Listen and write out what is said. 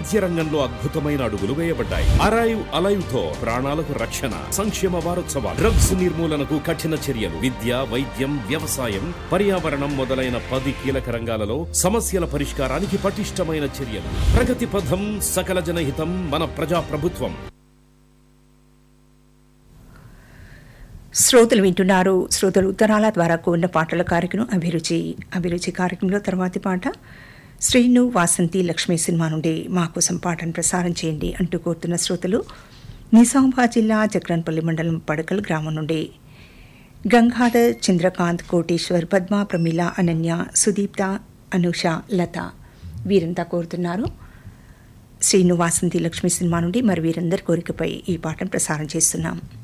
వైద్య రంగంలో అద్భుతమైన అడుగులు వేయబడ్డాయి అరైవ్ అలైవ్ తో ప్రాణాలకు రక్షణ సంక్షేమ వారోత్సవాలు డ్రగ్స్ నిర్మూలనకు కఠిన చర్యలు విద్య వైద్యం వ్యవసాయం పర్యావరణం మొదలైన పది కీలక రంగాలలో సమస్యల పరిష్కారానికి పటిష్టమైన చర్యలు ప్రగతి పథం సకల జనహితం మన ప్రజా ప్రభుత్వం శ్రోతలు వింటున్నారు శ్రోతలు ఉత్తరాల ద్వారా కూడిన పాటల కార్యక్రమం అభిరుచి అభిరుచి కార్యక్రమంలో తర్వాతి పాట శ్రీను వాసంతి లక్ష్మి సినిమా నుండి మా కోసం పాటను ప్రసారం చేయండి అంటూ కోరుతున్న శ్రోతలు నిజామాబాద్ జిల్లా చక్రన్పల్లి మండలం పడకల్ గ్రామం నుండి గంగాధర్ చంద్రకాంత్ కోటేశ్వర్ పద్మ ప్రమీల అనన్య సుదీప్త అనూష లత వీరంతా కోరుతున్నారు శ్రీను వాసంతి లక్ష్మి సినిమా నుండి మరి వీరందరి కోరికపై ఈ పాటను ప్రసారం చేస్తున్నాం